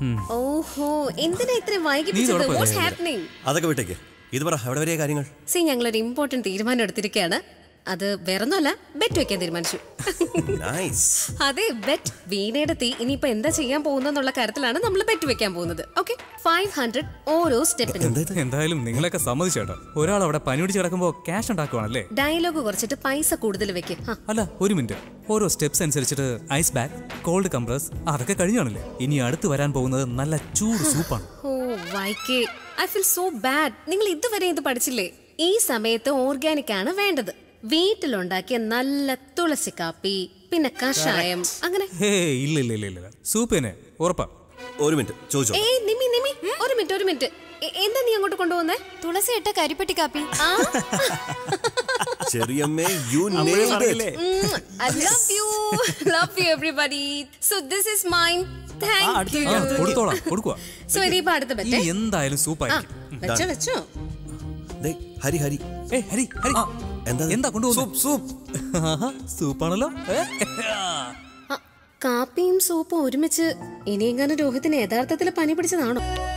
ഓഹോ എന്തിനാ ഇത്രയും നീ വൈകിപ്പിച്ചത് ഉറപ്പല്ലേ വാട്ട്സ് ഇതില്? ഹാപ്പനിങ് അതൊക്കെ വിട്ടേക്ക് ഇത് പറ എവിടെ വരെയാ കാര്യങ്ങൾ സി ഞങ്ങളൊരു ഇമ്പോർട്ടന്റ് തീരുമാനം എടുത്തിരിക്കുകയാണ് അത് വേറൊന്നുമല്ല ബെറ്റ് വെക്കാൻ തീരുമാനിച്ചു നൈസ് അതെ ബെറ്റ് വീണയുടെ തീ ഇനിയിപ്പോ എന്താ ചെയ്യാൻ പോകുന്നുള്ള കാര്യത്തിലാണ് നമ്മൾ ബെറ്റ് വെക്കാൻ പോകുന്നത് ഓക്കെ ഫൈവ് ഹൺഡ്രഡ് ഓരോ സ്റ്റെപ്പിനും എന്താ ഇത് എന്തായാലും നിങ്ങളെയൊക്കെ സമ്മതിച്ചേട്ടോ ഒരാൾ അവിടെ പനി പിടിച്ച് കിടക്കുമ്പോ ക്യാഷ് ഉണ്ടാക്കുവാണല്ലേ ഡയലോഗ് കുറച്ചിട്ട് പൈസ കൂടുതൽ വെക്ക് ആ, അല്ല ഒരു മിനിറ്റ് ഓരോ സ്റ്റെപ്സ് അനുസരിച്ചിട്ട് ഐസ് ബാഗ് കോൾഡ് കംപ്രസ് അതൊക്കെ കഴിഞ്ഞാണല്ലേ ഇനി അടുത്ത് വരാൻ പോകുന്നത് നല്ല ചൂട് സൂപ്പാണ് ഓ വൈക്കേ ഐ ഫീൽ സോ ബാഡ് നിങ്ങൾ ഇതുവരെ ഇത് പഠിച്ചില്ലേ ഈ സമയത്ത് ഓർഗാനിക് ആണ് വേണ്ടത് വീട്ടിലുണ്ടാക്കിയ നല്ല തുളസി കാപ്പി പിന്നെ കഷായം അങ്ങനെ ഹേ ഇല്ല ഇല്ല ഇല്ല ഇല്ല സൂപ്പ് തന്നെ ഉറപ്പാ ഒരു മിനിറ്റ് ചോദിച്ചോ ഏയ് നിമി നിമി ഒരു മിനിറ്റ് ഒരു മിനിറ്റ് എ- എന്താ നീ അങ്ങോട്ട് കൊണ്ടുപോകുന്നേ തുളസി ഇട്ട കരിപ്പെട്ടി കാപ്പി ആ ചെറിയമ്മേ you I love you love you everybody so this is mine thank you ആ, കൊടുത്തോളാം കൊടുക്കുക സോ ഇനിയിപ്പോ അടുത്ത ഈ ബെറ്റ് എന്തായാലും ആ വെക്കും വെച്ചോ വെച്ചോ ഹരി ഹരി ഏ ഹരി ഹരി എന്താ എന്താ കൊണ്ടുപോകുന്നു സൂപ്പ് സൂപ്പ് ആഹാ, സൂപ്പാണല്ലോ ഏ? ആ, കാപ്പിയും സൂപ്പും ഒരുമിച്ച് ഇനിയെങ്ങാനും രോഹിത്തിന് യഥാർത്ഥത്തിൽ പനി പിടിച്ചതാണോ